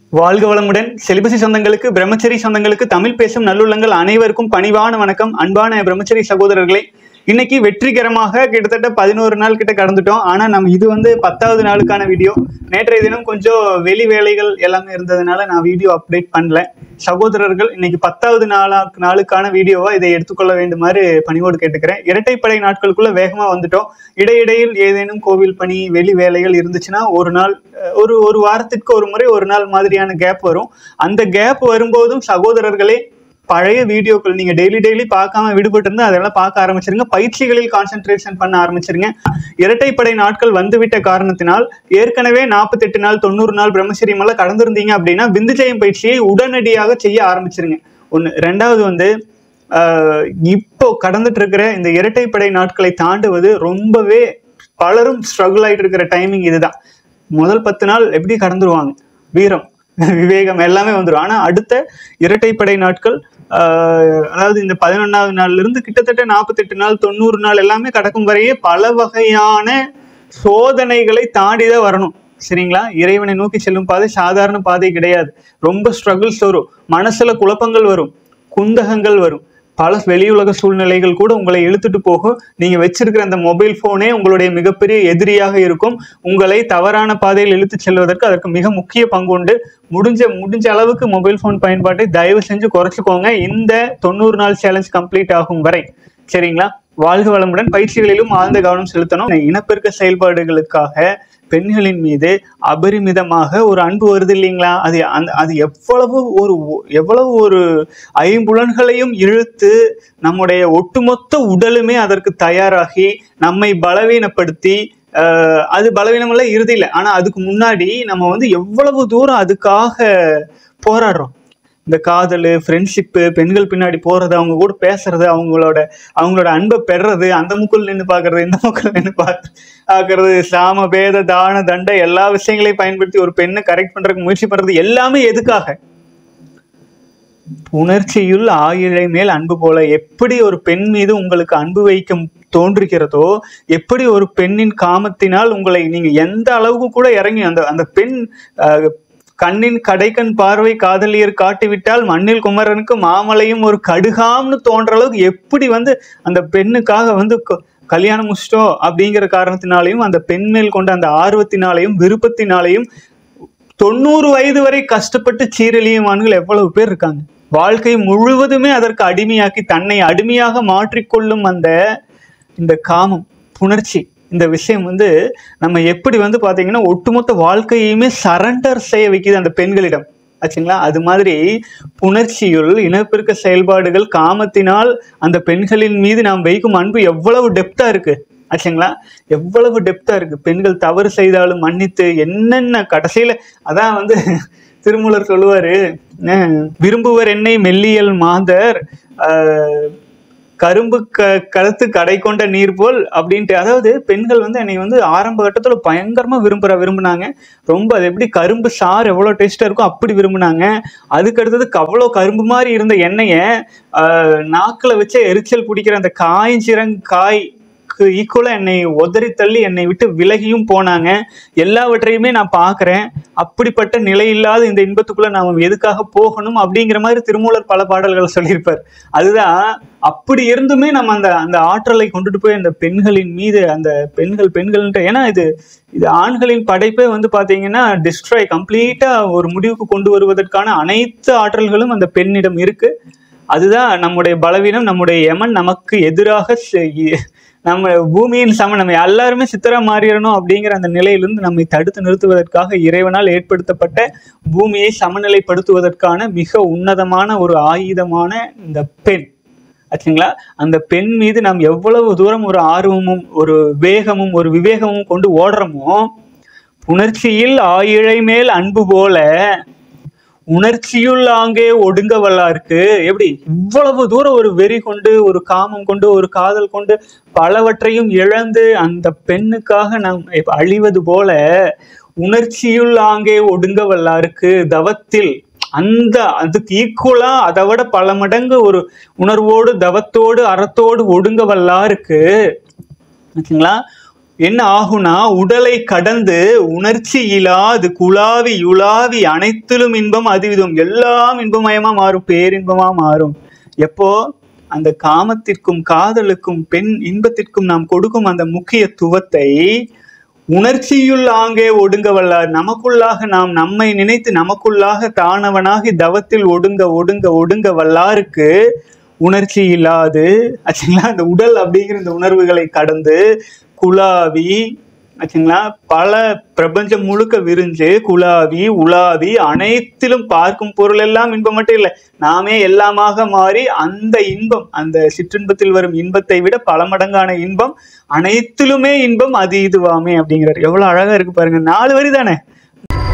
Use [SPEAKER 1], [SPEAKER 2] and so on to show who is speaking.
[SPEAKER 1] வாழ்க வளமுடன் செலிபசி சொந்தங்களுக்கு பிரம்மச்சரி சொந்தங்களுக்கு தமிழ் பேசும் நல்லுள்ளங்கள் அனைவருக்கும் பணிவான வணக்கம் அன்பான பிரம்மச்சரி சகோதரர்களே இன்னைக்கு வெற்றிகரமாக கிட்டத்தட்ட பதினோரு நாள் கிட்ட கடந்துட்டோம் ஆனா நம்ம இது வந்து பத்தாவது நாளுக்கான வீடியோ நேற்றைய தினம் கொஞ்சம் வெளி வேலைகள் எல்லாமே இருந்ததுனால நான் வீடியோ அப்டேட் பண்ணல சகோதரர்கள் இன்னைக்கு பத்தாவது நாளா நாளுக்கான வீடியோவா இதை எடுத்துக்கொள்ள வேண்டுமாறு பணிவோடு கேட்டுக்கிறேன் இரட்டைப்படை நாட்களுக்குள்ள வேகமா வந்துட்டோம் இடையிடையில் ஏதேனும் கோவில் பணி வெளி வேலைகள் இருந்துச்சுன்னா ஒரு நாள் அஹ், ஒரு ஒரு வாரத்திற்கு ஒரு முறை ஒரு நாள் மாதிரியான கேப் வரும் அந்த கேப் வரும்போதும் சகோதரர்களே பழைய வீடியோக்கள் நீங்க டெய்லி டெய்லி பார்க்காம விடுபட்டு இருந்தா அதெல்லாம் பார்க்க ஆரம்பிச்சிருங்க பயிற்சிகளில் கான்சென்ட்ரேஷன் பண்ண ஆரம்பிச்சிருங்க இரட்டைப்படை நாட்கள் வந்துவிட்ட காரணத்தினால் ஏற்கனவே நாற்பத்தெட்டு நாள் தொண்ணூறு நாள் பிரம்மச்சரியம் எல்லாம் கடந்திருந்தீங்க அப்படின்னா விந்துஜயம் பயிற்சியை உடனடியாக செய்ய ஆரம்பிச்சிருங்க ஒன்று ரெண்டாவது வந்து ஆஹ், இப்போ கடந்துட்டு இருக்கிற இந்த இரட்டைப்படை நாட்களை தாண்டுவது ரொம்பவே பலரும் ஸ்ட்ரகிள் ஆயிட்டு இருக்கிற டைமிங் இதுதான் முதல் பத்து நாள் எப்படி கடந்துருவாங்க வீரம் விவேகம் எல்லாமே வந்துடும் ஆனா அடுத்த இரட்டைப்படை நாட்கள் ஆஹ், அதாவது இந்த பதினொன்றாவது நாள்ல இருந்து கிட்டத்தட்ட நாற்பத்தெட்டு நாள் தொண்ணூறு நாள் எல்லாமே கடக்கும் வரையே பல வகையான சோதனைகளை தாண்டி தான் வரணும் சரிங்களா இறைவனை நோக்கி செல்லும் பாதை சாதாரண பாதை கிடையாது ரொம்ப ஸ்ட்ரகிள்ஸ் வரும் மனசுல குழப்பங்கள் வரும் குந்தகங்கள் வரும் பல வெளியுலக சூழ்நிலைகள் கூட உங்களை இழுத்துட்டு போகும் நீங்க வச்சிருக்கிற அந்த மொபைல் போனே உங்களுடைய மிகப்பெரிய எதிரியாக இருக்கும் உங்களை தவறான பாதையில் இழுத்து செல்வதற்கு அதற்கு மிக முக்கிய பங்கு உண்டு முடிஞ்ச முடிஞ்ச அளவுக்கு மொபைல் ஃபோன் பயன்பாட்டை தயவு செஞ்சு குறைச்சிக்கோங்க இந்த தொண்ணூறு நாள் சேலஞ்ச் கம்ப்ளீட் ஆகும் வரை சரிங்களா வாழ்க வளமுடன் பயிற்சிகளிலும் ஆழ்ந்த கவனம் செலுத்தணும் இனப்பெருக்க செயல்பாடுகளுக்காக பெண்களின் மீது அபரிமிதமாக ஒரு அன்பு வருது இல்லைங்களா அது அந்த அது எவ்வளவு ஒரு எவ்வளவு ஒரு ஐம்புலன்களையும் இழுத்து நம்முடைய ஒட்டுமொத்த உடலுமே அதற்கு தயாராகி நம்மை பலவீனப்படுத்தி ஆஹ், அது பலவீனமல்ல இறுதியில் ஆனா அதுக்கு முன்னாடி நம்ம வந்து எவ்வளவு தூரம் அதுக்காக போராடுறோம் இந்த காதல் ஃப்ரெண்ட்ஷிப்பு பெண்கள் பின்னாடி போறது அவங்க கூட பேசுறது அவங்களோட அவங்களோட அன்பை பெறுறது அந்த முக்குள் நின்று பார்க்கறது இந்த முக்குள் நின்று பார்க்கறது சாம பேத தான தண்டை எல்லா விஷயங்களையும் பயன்படுத்தி ஒரு பெண்ணை கரெக்ட் பண்றதுக்கு முயற்சி பண்றது எல்லாமே எதுக்காக உணர்ச்சியுள் ஆயிழை மேல் அன்பு போல எப்படி ஒரு பெண் மீது உங்களுக்கு அன்பு வைக்க தோன்றுகிறதோ எப்படி ஒரு பெண்ணின் காமத்தினால் உங்களை நீங்க எந்த அளவுக்கு கூட இறங்கி அந்த அந்த பெண் அஹ், கண்ணின் கடைக்கண் பார்வை காதலியர் காட்டிவிட்டால் மண்ணில் குமரனுக்கு மாமலையும் ஒரு கடுகாம்னு தோன்ற அளவுக்கு எப்படி வந்து அந்த பெண்ணுக்காக வந்து க- கல்யாணம் முடிச்சிட்டோம் அப்படிங்கிற காரணத்தினாலையும் அந்த பெண் மேல் கொண்ட அந்த ஆர்வத்தினாலையும் விருப்பத்தினாலையும் தொண்ணூறு வயது வரை கஷ்டப்பட்டு சீரழியும் ஆண்கள் எவ்வளவு பேர் இருக்காங்க வாழ்க்கை முழுவதுமே அதற்கு அடிமையாக்கி தன்னை அடிமையாக மாற்றிக்கொள்ளும் அந்த இந்த காமம் புணர்ச்சி இந்த விஷயம் வந்து நம்ம எப்படி வந்து பாத்தீங்கன்னா ஒட்டுமொத்த வாழ்க்கையுமே சரண்டர் செய்ய வைக்குது அந்த பெண்களிடம் ஆச்சுங்களா அது மாதிரி புணர்ச்சியுள் இனப்பெருக்க செயல்பாடுகள் காமத்தினால் அந்த பெண்களின் மீது நாம் வைக்கும் அன்பு எவ்வளவு டெப்தா இருக்கு ஆச்சுங்களா எவ்வளவு டெப்தா இருக்கு பெண்கள் தவறு செய்தாலும் மன்னித்து என்னென்ன கடைசியில அதான் வந்து திருமூலர் சொல்லுவாரு அஹ், விரும்புவர் என்னை மெல்லியல் மாதர் ஆஹ், கரும்பு க கருத்து கடை கொண்ட நீர் போல் அப்படின்ட்டு அதாவது பெண்கள் வந்து என்னை வந்து ஆரம்ப கட்டத்துல பயங்கரமா விரும்புற விரும்புனாங்க ரொம்ப அது எப்படி கரும்பு சாறு எவ்வளோ டேஸ்டா இருக்கும் அப்படி விரும்புனாங்க அதுக்கு அடுத்தது அவ்வளோ கரும்பு மாதிரி இருந்த எண்ணெயை ஆஹ், நாக்குல வச்சு எரிச்சல் பிடிக்கிற அந்த காய்ஞ்சிரங்காய் ஈக்குவலாக என்னை உதறி தள்ளி என்னை விட்டு விலகியும் போனாங்க எல்லாவற்றையுமே நான் பார்க்குறேன் அப்படிப்பட்ட நிலை இல்லாத இந்த இன்பத்துக்குள்ள நாம் எதுக்காக போகணும் அப்படிங்கிற மாதிரி திருமூலர் பல பாடல்களை சொல்லியிருப்பார் அதுதான் அப்படி இருந்துமே நம்ம அந்த அந்த ஆற்றலை கொண்டுட்டு போய் அந்த பெண்களின் மீது அந்த பெண்கள் பெண்கள்ன்ட்டு ஏன்னா இது இது ஆண்களின் படைப்பே வந்து பார்த்தீங்கன்னா டிஸ்ட்ராய் கம்ப்ளீட்டாக ஒரு முடிவுக்கு கொண்டு வருவதற்கான அனைத்து ஆற்றல்களும் அந்த பெண்ணிடம் இருக்கு அதுதான் நம்முடைய பலவீனம் நம்முடைய யமன் நமக்கு எதிராக செய்- நம்ம பூமியின் சம நம்ம எல்லாருமே சித்திரா மாறிடணும் அப்படிங்கிற அந்த நிலையிலிருந்து நம்மை தடுத்து நிறுத்துவதற்காக இறைவனால் ஏற்படுத்தப்பட்ட பூமியை சமநிலைப்படுத்துவதற்கான மிக உன்னதமான ஒரு ஆயுதமான இந்த பெண் ஆச்சுங்களா அந்த பெண் மீது நாம் எவ்வளவு தூரம் ஒரு ஆர்வமும் ஒரு வேகமும் ஒரு விவேகமும் கொண்டு ஓடுறோமோ புணர்ச்சியில் ஆயிழை மேல் அன்பு போல உணர்ச்சியுள் ஆங்கே ஒடுங்க வல்லாருக்கு எப்படி இவ்வளவு தூரம் ஒரு வெறி கொண்டு ஒரு காமம் கொண்டு ஒரு காதல் கொண்டு பலவற்றையும் இழந்து அந்த பெண்ணுக்காக நாம் இப்ப அழிவது போல உணர்ச்சியுள் ஆங்கே ஒடுங்க வல்லாருக்கு தவத்தில் அந்த அதுக்கு ஈக்குவலா அதை விட பல மடங்கு ஒரு உணர்வோடு தவத்தோடு அறத்தோடு ஒடுங்க வல்லாருக்கு ஓகேங்களா என்ன ஆகும்னா உடலை கடந்து உணர்ச்சி இல்லாது குழாவி யுலாவி அனைத்திலும் இன்பம் அதுவிதம் எல்லாம் இன்பமயமா மாறும் பேரின்பமா மாறும் எப்போ அந்த காமத்திற்கும் காதலுக்கும் பெண் இன்பத்திற்கும் நாம் கொடுக்கும் அந்த முக்கியத்துவத்தை உணர்ச்சியுள் ஆங்கே ஒடுங்க வல்லார் நமக்குள்ளாக நாம் நம்மை நினைத்து நமக்குள்ளாக தானவனாகி தவத்தில் ஒடுங்க ஒடுங்க ஒடுங்க வல்லாருக்கு உணர்ச்சி இல்லாது ஆச்சுங்களா அந்த உடல் அப்படிங்கிற இந்த உணர்வுகளை கடந்து குலாவி ஆச்சுங்களா பல பிரபஞ்சம் முழுக்க விரிஞ்சு குலாவி உலாவி அனைத்திலும் பார்க்கும் பொருள் எல்லாம் இன்பம் மட்டும் இல்லை நாமே எல்லாமாக மாறி அந்த இன்பம் அந்த சிற்றின்பத்தில் வரும் இன்பத்தை விட பல மடங்கான இன்பம் அனைத்திலுமே இன்பம் அது இதுவாமே அப்படிங்கிறார் எவ்வளவு அழகா இருக்கு பாருங்க நாலு வரி தானே